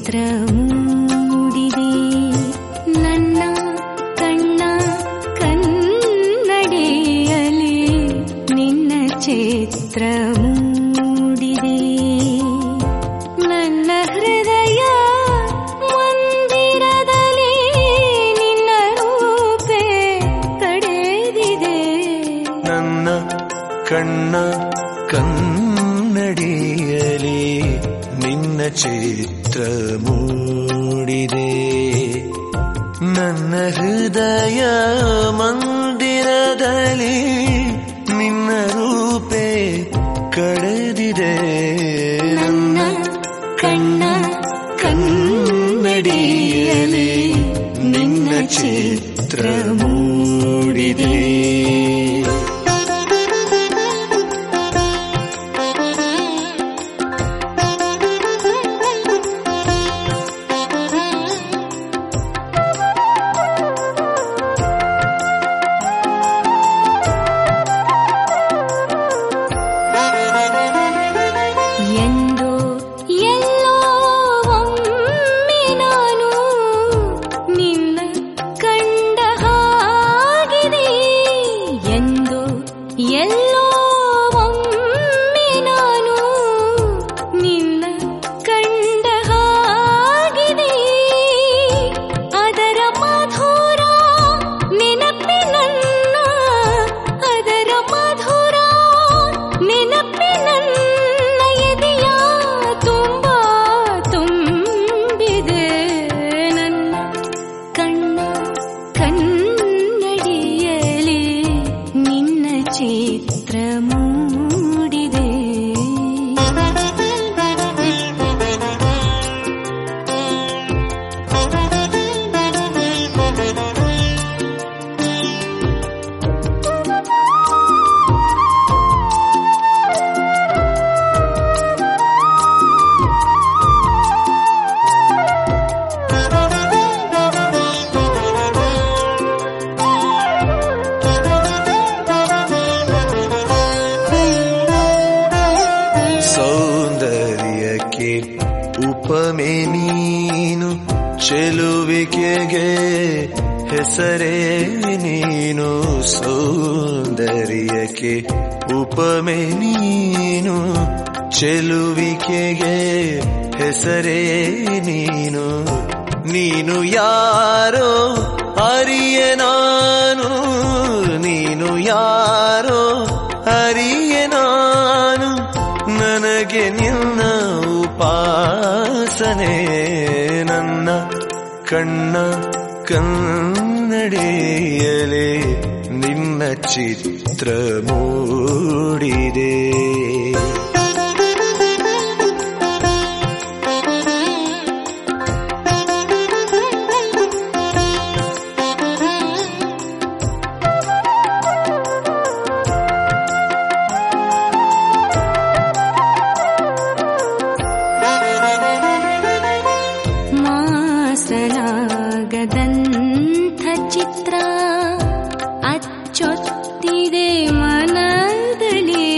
ಚಿತ್ರ ಮೂಡಿದೆ ನನ್ನ ಕಣ್ಣ ಕನ್ನಡಿಯಲಿ ನಿನ್ನ ಚಿತ್ರ ಮೂಡಿದೆ ನನ್ನ ಹೃದಯ ಮಂದಿರದಲ್ಲಿ ನಿನ್ನ ರೂಪೆ ಕಡೆದಿದೆ ನನ್ನ ಕಣ್ಣ ಕನ್ನಡಿಯಲಿ ನಿನ್ನ ಚಿತ್ರ ಮೂಡಿದೆ ನನ್ನ ಹೃದಯ ಮಂದಿರದಲ್ಲಿ ನಿನ್ನ ರೂಪೆ ಕಳೆದಿದೆ ನನ್ನ ಕಣ್ಣ ಕನ್ನಡಿಯಲಿ ನಿನ್ನ ಚಿತ್ರ ಮೂಡಿದೆ ಎಂದು ಎಲ್ಲೋ ಒಮ್ಮೆ ನಾನು ನಿನ್ನ ಕಂಡ ಹಾಗಿದೆ ಎಂದು ಎಲ್ಲೋ ಒಮ್ಮೆ ನಾನು ನಿನ್ನ ಕಂಡ ಹಾಗಿದೆ ಅದರ ಮಧುರ ನೆನಪಿನನ್ನ ಅದರ ಮಧುರ ನೆನಪಿನನ್ನ ಎದೆಯ ತುಂಬ ತುಂಬಿದೆ ನನ್ನ ಕಣ್ಣ ಕನ್ನಡಿಯಲಿ ನಿನ್ನ ಚಿತ್ರ ಮೂಡಿದೆ ಸೌಂದರ್ಯಕ್ಕೆ ಉಪಮೆ ನೀನು ಚೆಲುವಿಕೆಗೆ ಹೆಸರೇ ನೀನು ಸೌಂದರ್ಯಕ್ಕೆ ಉಪಮೆ ನೀನು ಚೆಲುವಿಕೆಗೆ ಹೆಸರೇ ನೀನು ನೀನು ಯಾರೋ ಅರಿಯ ನಾನು ನೀನು ಯಾರೋ ಅರಿಯ ನಾನು ನನಗೆ ನಿನ್ನ ಉಪಾಸನೆ ನನ್ನ ಕಣ್ಣ ಕನ್ನಡಿಯಲೆ ನಿನ್ನ ಚಿತ್ರ ಮೂಡಿದೆ ಮಾಸಲಾಗದಂಥ ಚಿತ್ರ ಅಚ್ಚೊತ್ತಿದೆ ಮನದಲ್ಲಿ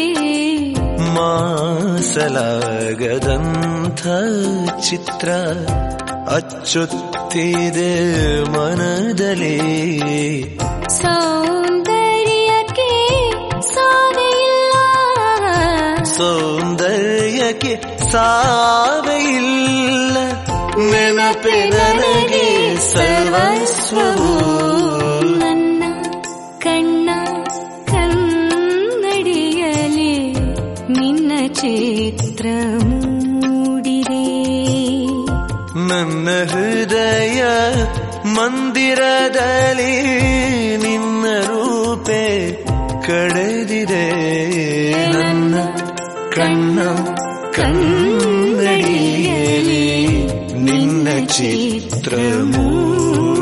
ಮಾಸಲಾಗದಂಥ ಚಿತ್ರ ಅಚ್ಚೊತ್ತಿದೆ ಮನದಲ್ಲಿ ಸೌಂದರ್ಯಕ್ಕೆ ಸಾವಿಲ್ಲ ಸೌಂದರ್ಯಕ್ಕೆ ಸಾವೆಯಿಲ್ಲ ನೆನಪೆ ನನಗೆ ಸರ್ವಸ್ವವು ನನ್ನ ಕಣ್ಣ ಕನ್ನಡಿಯಲಿ ನಿನ್ನ ಚಿತ್ರ ಮೂಡಿದೆ ನನ್ನ ಹೃದಯ ಮಂದಿರದಲ್ಲಿ ನಿನ್ನ ರೂಪೆ ಕಳೆದಿದೆ ನನ್ನ ಕಣ್ಣ ಕನ್ನಡಿಯಲಿ ನಿನ್ನ ಚಿತ್ರ ಮೂಡಿದೆ